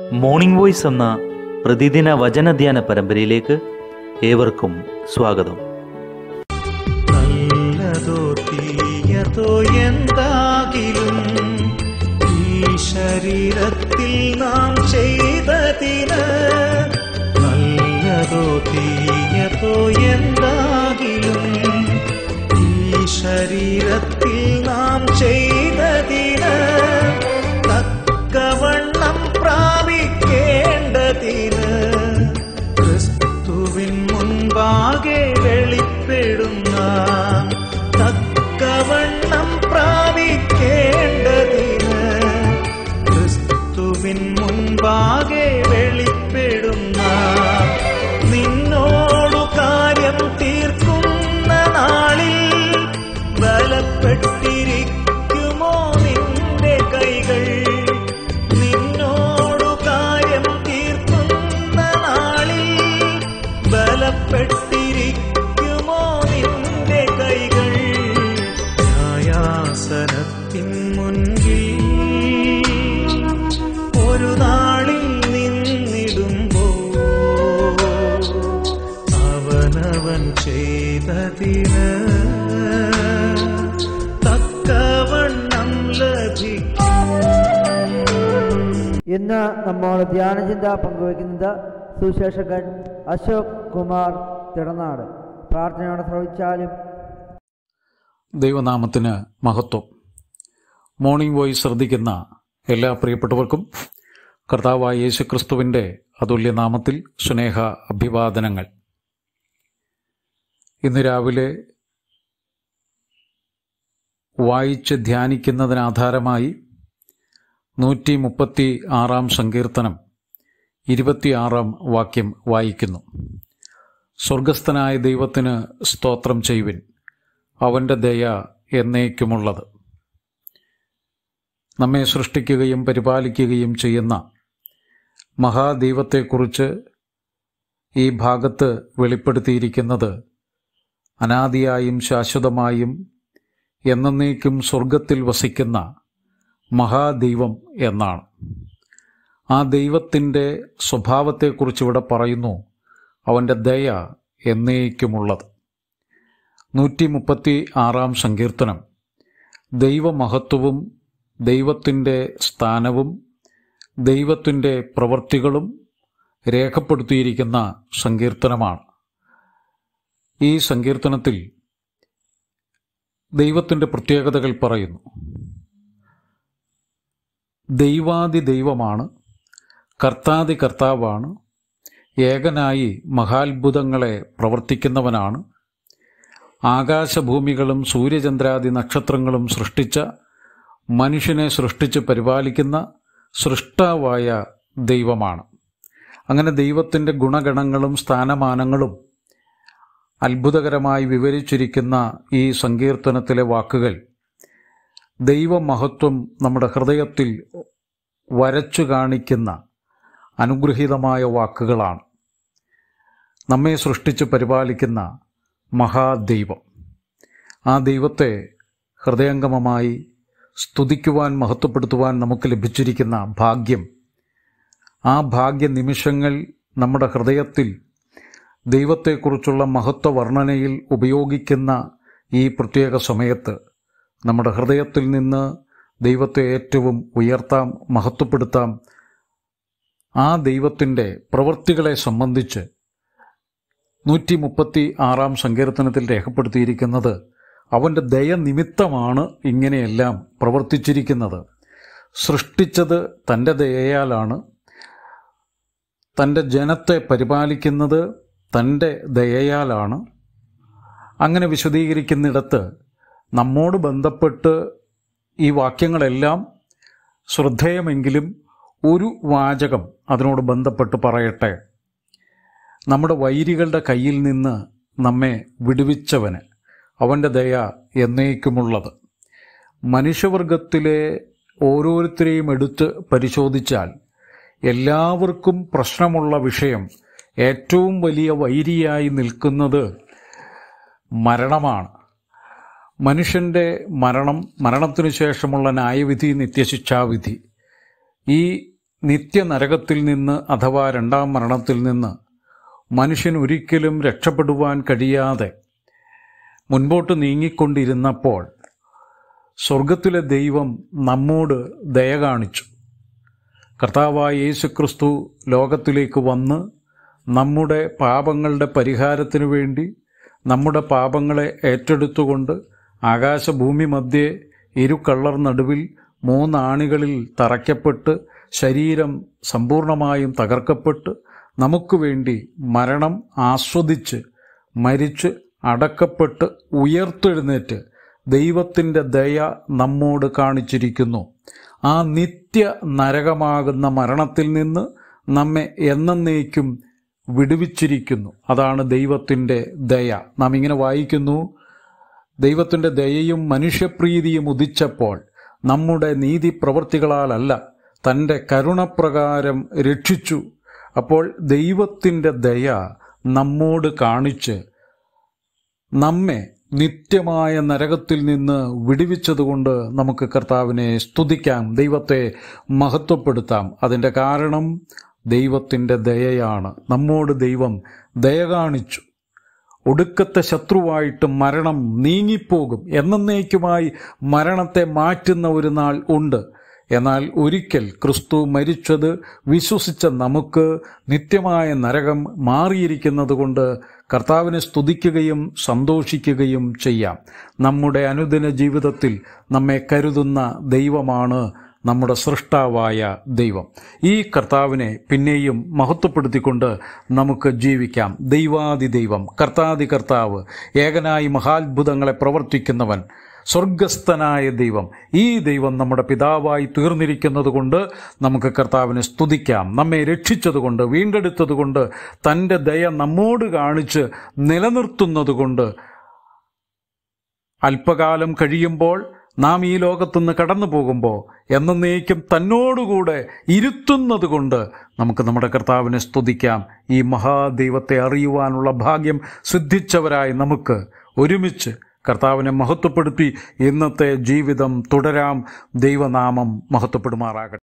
morning voice എന്ന പ്രതിദിന വചനധ്യാന പരമ്പരയിലേക്ക് ഏവർക്കും സ്വാഗതം നല്ലതോ തീയതോ എന്താകിലും ഈ ശരീരത്തിൽ നാം ചെയ്തതിന് നല്ലതോ തീയതോ എന്താകിലും ഈ ശരീരത്തിൽ നാം ചെയ്തതിന് തക്കവണ്ണം പ്രാപിക്കേണ്ടതിന് ക്രിസ്തുവിൻ മുൻപാകെ വെളിപ്പെടുന്ന തക്കവണ്ണം പ്രാപിക്കേണ്ടതിന് ക്രിസ്തുവിൻ മുൻപാകെ വെളിപ്പെടുന്ന നിന്നോടു കാര്യം തീർക്കുന്ന നാളിൽ ബലപ്പെട്ടിരിക്കുമോ നിന്റെ കൈകൾ നിന്നോടു കാര്യം തീർക്കുന്ന നാളിൽ ബലപ്പെട്ടിരിക്കുമോ നിന്റെ കൈകൾ ന്യായാസനത്തിൻ മുൻപിൽ ഒരു നാളിൽ നിന്നിടുമ്പോ അവനവൻ ചെയ്തതിന് തക്കവണ്ണം ലഭിക്കും ഇന്ന് നമ്മോട് ധ്യാനചിന്ത പങ്കുവയ്ക്കുന്നത് സുശേഷകൻ അശോക് കുമാർ തിടനാട് പ്രാർത്ഥനയോടെ ശ്രവിച്ചാലും ദൈവനാമത്തിന് മഹത്വം മോർണിംഗ് വോയിസ് ശ്രദ്ധിക്കുന്ന എല്ലാ പ്രിയപ്പെട്ടവർക്കും കർത്താവായ യേശുക്രിസ്തുവിൻ്റെ അതുല്യ നാമത്തിൽ സ്നേഹ അഭിവാദനങ്ങൾ ഇന്ന് രാവിലെ വായിച്ച് ധ്യാനിക്കുന്നതിനാധാരമായി നൂറ്റി മുപ്പത്തി ആറാം സങ്കീർത്തനം ഇരുപത്തിയാറാം വാക്യം വായിക്കുന്നു സ്വർഗസ്ഥനായ ദൈവത്തിന് സ്തോത്രം ചെയ്യുവിൻ അവൻ്റെ ദയ എന്നേക്കുമുള്ളത് നമ്മെ സൃഷ്ടിക്കുകയും പരിപാലിക്കുകയും ചെയ്യുന്ന മഹാദൈവത്തെക്കുറിച്ച് ഈ ഭാഗത്ത് വെളിപ്പെടുത്തിയിരിക്കുന്നത് അനാദിയായും ശാശ്വതമായും എന്നേക്കും സ്വർഗത്തിൽ വസിക്കുന്ന മഹാദൈവം എന്നാണ് ആ ദൈവത്തിൻ്റെ സ്വഭാവത്തെക്കുറിച്ച് ഇവിടെ പറയുന്നു അവൻ്റെ ദയ എന്നേക്കുമുള്ളത് നൂറ്റി മുപ്പത്തി ആറാം സങ്കീർത്തനം ദൈവമഹത്വവും ദൈവത്തിൻ്റെ സ്ഥാനവും ദൈവത്തിൻ്റെ പ്രവൃത്തികളും രേഖപ്പെടുത്തിയിരിക്കുന്ന സങ്കീർത്തനമാണ് ഈ സങ്കീർത്തനത്തിൽ ദൈവത്തിൻ്റെ പ്രത്യേകതകൾ പറയുന്നു ദൈവാദി ദൈവമാണ് കർത്താദി കർത്താവാണ് ഏകനായി മഹാത്ഭുതങ്ങളെ പ്രവർത്തിക്കുന്നവനാണ് ആകാശഭൂമികളും സൂര്യചന്ദ്രാദി നക്ഷത്രങ്ങളും സൃഷ്ടിച്ച മനുഷ്യനെ സൃഷ്ടിച്ച് പരിപാലിക്കുന്ന സൃഷ്ടാവായ ദൈവമാണ് അങ്ങനെ ദൈവത്തിൻ്റെ ഗുണഗണങ്ങളും സ്ഥാനമാനങ്ങളും അത്ഭുതകരമായി വിവരിച്ചിരിക്കുന്ന ഈ സങ്കീർത്തനത്തിലെ വാക്കുകൾ ദൈവമഹത്വം നമ്മുടെ ഹൃദയത്തിൽ വരച്ചു കാണിക്കുന്ന അനുഗ്രഹീതമായ വാക്കുകളാണ് നമ്മെ സൃഷ്ടിച്ച് പരിപാലിക്കുന്ന മഹാദൈവം ആ ദൈവത്തെ ഹൃദയംഗമമായി സ്തുതിക്കുവാൻ മഹത്വപ്പെടുത്തുവാൻ നമുക്ക് ലഭിച്ചിരിക്കുന്ന ഭാഗ്യം ആ ഭാഗ്യ നിമിഷങ്ങൾ നമ്മുടെ ഹൃദയത്തിൽ ദൈവത്തെക്കുറിച്ചുള്ള മഹത്വ വർണ്ണനയിൽ ഉപയോഗിക്കുന്ന ഈ പ്രത്യേക സമയത്ത് നമ്മുടെ ഹൃദയത്തിൽ നിന്ന് ദൈവത്തെ ഏറ്റവും ഉയർത്താം മഹത്വപ്പെടുത്താം ആ ദൈവത്തിൻ്റെ പ്രവൃത്തികളെ സംബന്ധിച്ച് നൂറ്റി മുപ്പത്തി ആറാം സങ്കീർത്തനത്തിൽ രേഖപ്പെടുത്തിയിരിക്കുന്നത് അവൻ്റെ ദയനിമിത്തമാണ് ഇങ്ങനെയെല്ലാം പ്രവർത്തിച്ചിരിക്കുന്നത് സൃഷ്ടിച്ചത് തൻ്റെ ദയയാലാണ് തൻ്റെ ജനത്തെ പരിപാലിക്കുന്നത് തൻ്റെ ദയയാലാണ് അങ്ങനെ വിശദീകരിക്കുന്നിടത്ത് നമ്മോട് ബന്ധപ്പെട്ട് ഈ വാക്യങ്ങളെല്ലാം ശ്രദ്ധേയമെങ്കിലും ഒരു വാചകം അതിനോട് ബന്ധപ്പെട്ട് പറയട്ടെ നമ്മുടെ വൈരികളുടെ കയ്യിൽ നിന്ന് നമ്മെ വിടുവിച്ചവന് അവൻ്റെ ദയ എന്നേക്കുമുള്ളത് മനുഷ്യവർഗത്തിലെ ഓരോരുത്തരെയും എടുത്ത് പരിശോധിച്ചാൽ എല്ലാവർക്കും പ്രശ്നമുള്ള വിഷയം ഏറ്റവും വലിയ വൈരിയായി നിൽക്കുന്നത് മരണമാണ് മനുഷ്യൻ്റെ മരണം മരണത്തിനു ശേഷമുള്ള ന്യായവിധി നിത്യശിക്ഷാവിധി ഈ നിത്യനരകത്തിൽ നിന്ന് അഥവാ രണ്ടാം മരണത്തിൽ നിന്ന് മനുഷ്യൻ ഒരിക്കലും രക്ഷപ്പെടുവാൻ കഴിയാതെ മുൻപോട്ട് നീങ്ങിക്കൊണ്ടിരുന്നപ്പോൾ സ്വർഗത്തിലെ ദൈവം നമ്മോട് ദയ കാണിച്ചു കർത്താവായ യേശുക്രിസ്തു ലോകത്തിലേക്ക് വന്ന് നമ്മുടെ പാപങ്ങളുടെ പരിഹാരത്തിനു വേണ്ടി നമ്മുടെ പാപങ്ങളെ ഏറ്റെടുത്തുകൊണ്ട് ആകാശഭൂമി മധ്യേ ഇരുക്കള്ളർ നടുവിൽ മൂന്നാണികളിൽ തറയ്ക്കപ്പെട്ട് ശരീരം സമ്പൂർണമായും തകർക്കപ്പെട്ട് നമുക്ക് വേണ്ടി മരണം ആസ്വദിച്ച് മരിച്ച് അടക്കപ്പെട്ട് ഉയർത്തെഴുന്നേറ്റ് ദൈവത്തിൻ്റെ ദയ നമ്മോട് കാണിച്ചിരിക്കുന്നു ആ നിത്യ നരകമാകുന്ന മരണത്തിൽ നിന്ന് നമ്മെ എന്നേക്കും വിടുവിച്ചിരിക്കുന്നു അതാണ് ദൈവത്തിൻ്റെ ദയ നാം ഇങ്ങനെ വായിക്കുന്നു ദൈവത്തിൻ്റെ ദയയും മനുഷ്യപ്രീതിയും ഉദിച്ചപ്പോൾ നമ്മുടെ നീതി പ്രവൃത്തികളാലല്ല തൻ്റെ കരുണപ്രകാരം രക്ഷിച്ചു അപ്പോൾ ദൈവത്തിൻ്റെ ദയ നമ്മോട് കാണിച്ച് നമ്മെ നിത്യമായ നരകത്തിൽ നിന്ന് വിടുവിച്ചതുകൊണ്ട് നമുക്ക് കർത്താവിനെ സ്തുതിക്കാം ദൈവത്തെ മഹത്വപ്പെടുത്താം അതിൻ്റെ കാരണം ദൈവത്തിൻ്റെ ദയയാണ് നമ്മോട് ദൈവം ദയ കാണിച്ചു ഒടുക്കത്തെ ശത്രുവായിട്ട് മരണം നീങ്ങിപ്പോകും എന്നേക്കുമായി മരണത്തെ മാറ്റുന്ന ഒരു നാൾ ഉണ്ട് എന്നാൽ ഒരിക്കൽ ക്രിസ്തു മരിച്ചത് വിശ്വസിച്ച നമുക്ക് നിത്യമായ നരകം മാറിയിരിക്കുന്നത് കൊണ്ട് കർത്താവിനെ സ്തുതിക്കുകയും സന്തോഷിക്കുകയും ചെയ്യാം നമ്മുടെ അനുദിന ജീവിതത്തിൽ നമ്മെ കരുതുന്ന ദൈവമാണ് നമ്മുടെ സൃഷ്ടാവായ ദൈവം ഈ കർത്താവിനെ പിന്നെയും മഹത്വപ്പെടുത്തിക്കൊണ്ട് നമുക്ക് ജീവിക്കാം ദൈവാദി ദൈവം കർത്താദി കർത്താവ് ഏകനായി മഹാത്ഭുതങ്ങളെ പ്രവർത്തിക്കുന്നവൻ സ്വർഗസ്ഥനായ ദൈവം ഈ ദൈവം നമ്മുടെ പിതാവായി തീർന്നിരിക്കുന്നത് കൊണ്ട് നമുക്ക് കർത്താവിനെ സ്തുതിക്കാം നമ്മെ രക്ഷിച്ചതുകൊണ്ട് വീണ്ടെടുത്തതുകൊണ്ട് തൻ്റെ ദയ നമ്മോട് കാണിച്ച് നിലനിർത്തുന്നതുകൊണ്ട് അല്പകാലം കഴിയുമ്പോൾ നാം ഈ ലോകത്തുനിന്ന് കടന്നു പോകുമ്പോൾ എന്നേക്കും തന്നോടുകൂടെ ഇരുത്തുന്നത് കൊണ്ട് നമുക്ക് നമ്മുടെ കർത്താവിനെ സ്തുതിക്കാം ഈ മഹാദൈവത്തെ അറിയുവാനുള്ള ഭാഗ്യം സിദ്ധിച്ചവരായി നമുക്ക് ഒരുമിച്ച് കർത്താവിനെ മഹത്വപ്പെടുത്തി ഇന്നത്തെ ജീവിതം തുടരാം ദൈവനാമം മഹത്വപ്പെടുമാറാകട്ടെ